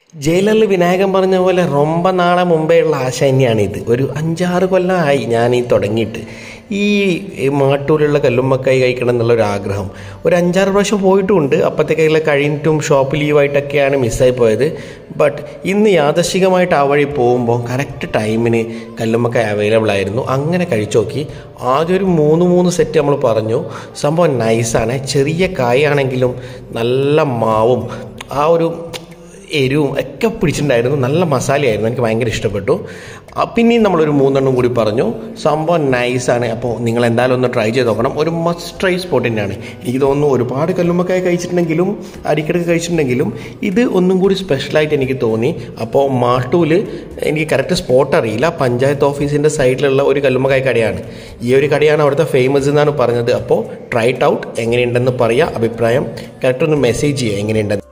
ജയിലറിൽ വിനായകൻ പറഞ്ഞ പോലെ ரொம்ப നാളെ മുമ്പേ ഉള്ള ആശ തന്നെയാണ് ഇത് ഒരു അഞ്ചാറ് കൊല്ലമായി ഞാൻ ഈ തുടങ്ങിയിട്ട് ഈ മാട്ടൂലുള്ള കല്ലുമ്മക്കായി കഴിക്കണം എന്നുള്ളൊരു ആഗ്രഹം ഒരു അഞ്ചാറ് പ്രാവശ്യം പോയിട്ടുമുണ്ട് അപ്പോഴത്തേക്കുള്ള കഴിഞ്ഞിട്ടും ഷോപ്പ് ലീവായിട്ടൊക്കെയാണ് മിസ്സായി പോയത് ബട്ട് ഇന്ന് യാദശികമായിട്ട് ആ വഴി പോകുമ്പോൾ കറക്റ്റ് ടൈമിന് കല്ലുമ്മക്കായി അവൈലബിൾ ആയിരുന്നു അങ്ങനെ കഴിച്ചു നോക്കി ആദ്യം ഒരു മൂന്ന് മൂന്ന് സെറ്റ് നമ്മൾ പറഞ്ഞു സംഭവം നൈസാണ് ചെറിയ കായാണെങ്കിലും നല്ല മാവും ആ ഒരു എരിവും ഒക്കെ പിടിച്ചിട്ടുണ്ടായിരുന്നു നല്ല മസാലയായിരുന്നു എനിക്ക് ഭയങ്കര ഇഷ്ടപ്പെട്ടു ആ, പിന്നെയും നമ്മളൊരു മൂന്നെണ്ണം കൂടി പറഞ്ഞു സംഭവം നൈസാണ് അപ്പോൾ നിങ്ങൾ എന്തായാലും ഒന്ന് ട്രൈ ചെയ്ത് നോക്കണം ഒരു മസ്റ്റ് ട്രൈ സ്പോട്ട് തന്നെയാണ് എനിക്ക് തോന്നുന്നു ഒരുപാട് കല്ലുമ്മക്കായ കഴിച്ചിട്ടുണ്ടെങ്കിലും അരിക്കിടക്ക് കഴിച്ചിട്ടുണ്ടെങ്കിലും ഇത് ഒന്നും കൂടി സ്പെഷ്യലായിട്ട് എനിക്ക് തോന്നി അപ്പോൾ മാട്ടൂല് എനിക്ക് കറക്റ്റ് സ്പോട്ട് അറിയില്ല പഞ്ചായത്ത് ഓഫീസിൻ്റെ സൈഡിലുള്ള ഒരു കല്ലുമ്മക്കായ കടയാണ് ഈ ഒരു കടയാണ് അവിടുത്തെ ഫേമസ് എന്നാണ് പറഞ്ഞത് അപ്പോൾ ട്രൈ ഔട്ട് എങ്ങനെയുണ്ടെന്ന് പറയുക അഭിപ്രായം കറക്റ്റ് ഒന്ന് മെസ്സേജ് ചെയ്യുക എങ്ങനെയുണ്ടെന്ന്